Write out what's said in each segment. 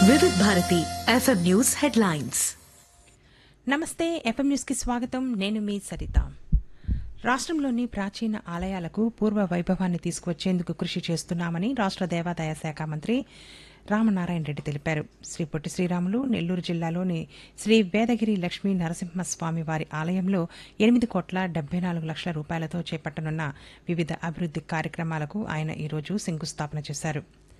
వివిధ Bharati FM news headlines నమస్తే FM న్యూస్కి స్వాగతం నేను మీ సరిత రాష్ట్రంలోని ప్రాచీన ఆలయాలకు పూర్వ వైభవాన్ని తీసుకువచ్చేందుకు కృషి చేస్తున్నామని రాష్ట్ర దేవాదాయ శాఖ మంత్రి రామనారాయణ రెడ్డి తెలిపారు శ్రీ పొట్టి శ్రీరాములు నెల్లూరు జిల్లాలోని శ్రీ వేదగిరి లక్ష్మీ నరసింహస్వామి వారి ఆలయంలో ఎనిమిది కోట్ల డెబ్బై నాలుగు లక్షల రూపాయలతో చేపట్టనున్న వివిధ అభివృద్ది కార్యక్రమాలకు ఆయన ఈరోజు శంకుస్థాపన చేశారు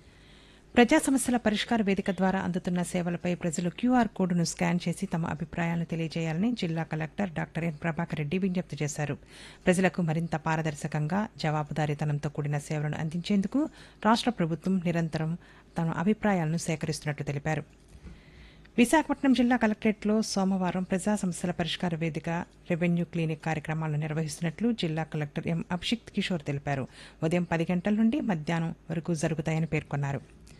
ప్రజా సమస్యల పరిష్కార వేదిక ద్వారా అందుతున్న సేవలపై ప్రజలు క్యూఆర్ కోడ్ను స్కాన్ చేసి తమ అభిప్రాయాలను తెలియజేయాలని జిల్లా collector doctor N Prabhakar Reddy విజ్ఞప్తి చేశారు ప్రజలకు మరింత పారదర్శకంగా జవాబుదారీతనంతో కూడిన సేవలను అందించేందుకు రాష్ట్ర ప్రభుత్వం నిరంతరం తమ అభిప్రాయాలను సేకరిస్తున్నట్లు తెలిపారు విశాఖపట్నం జిల్లా కలెక్టరేట్లో సోమవారం ప్రజా సమస్యల పరిష్కార వేదిక రెవెన్యూ క్లినిక్ కార్యక్రమాలను నిర్వహిస్తున్నట్లు జిల్లా కలెక్టర్ ఎం అభిషిక్త్ కిషోర్ తెలిపారు ఉదయం పది గంటల నుండి మధ్యాహ్నం వరకు జరుగుతాయని పేర్కొన్నారు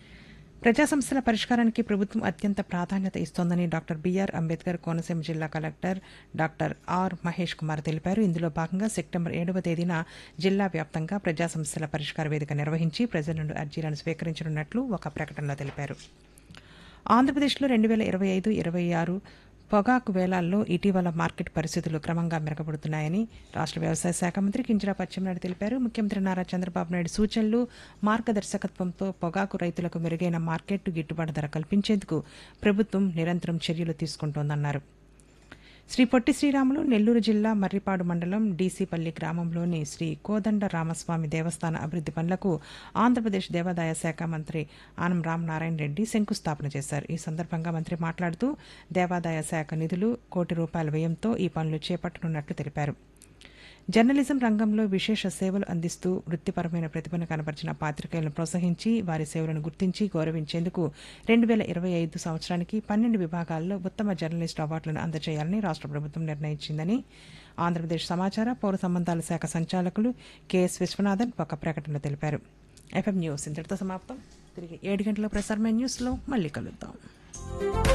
ప్రజా సమస్యల పరిష్కారానికి ప్రభుత్వం అత్యంత ప్రాధాన్యత ఇస్తోందని డాక్టర్ బీఆర్ అంబేద్కర్ కోనసీమ జిల్లా collector doctor R Mahesh Kumar తెలిపారు ఇందులో భాగంగా సెప్టెంబర్ ఏడవ తేదీన జిల్లా వ్యాప్తంగా ప్రజా సమస్యల పరిష్కార వేదిక నిర్వహించి ప్రజల నుండి అర్జీలను స్వీకరించనున్నట్లు ఒక ప్రకటనలో తెలిపారు ఆంధ్రప్రదేశ్లో రెండు వేల ఇరవై ఐదు ఇరవై ఆరు పొగాకు వేలాల్లో ఇటీవల మార్కెట్ పరిస్థితులు క్రమంగా మెరుగుపడుతున్నాయని రాష్ట్ర వ్యవసాయ శాఖ మంత్రి కింజరాపు అచ్చెన్నాయుడు తెలిపారు ముఖ్యమంత్రి నారా చంద్రబాబు నాయుడు సూచనలు మార్గదర్శకత్వంతో పొగాకు రైతులకు మెరుగైన మార్కెట్ గిట్టుబాటు ధర కల్పించేందుకు ప్రభుత్వం నిరంతరం చర్యలు తీసుకుంటోందన్నారు శ్రీ పొట్టి శ్రీరాములు నెల్లూరు జిల్లా మర్రిపాడు మండలం డీసీపల్లి గ్రామంలోని శ్రీ కోదండ రామస్వామి దేవస్థాన అభివృద్ది పనులకు ఆంధ్రప్రదేశ్ దేవాదాయ శాఖ మంత్రి ఆనం రామనారాయణ రెడ్డి శంకుస్థాపన చేశారు ఈ సందర్భంగా మంత్రి మాట్లాడుతూ దేవాదాయ శాఖ నిధులు కోటి రూపాయల వ్యయంతో ఈ పనులు చేపట్టనున్నట్లు తెలిపారు జర్నలిజం రంగంలో విశేష సేవలు అందిస్తూ వృత్తిపరమైన ప్రతిభను కనబరిచిన పాత్రికేయులను ప్రోత్సహించి వారి సేవలను గుర్తించి గౌరవించేందుకు రెండు వేల ఇరవై ఐదు సంవత్సరానికి పన్నెండు విభాగాల్లో ఉత్తమ జర్నలిస్ట్ అవార్డులను అందజేయాలని రాష్ట్ర ప్రభుత్వం నిర్ణయించిందని ఆంధ్రప్రదేశ్ సమాచార పౌర సంబంధాల శాఖ సంచాలకులు కెఎస్ విశ్వనాథన్ ఒక ప్రకటనలో తెలిపారు ఎఫ్ఎం న్యూస్ ఇంతటితో సమాప్తం తిరిగి ఏడు గంటల ప్రసారమైన న్యూస్లో మళ్ళీ కలుద్దాం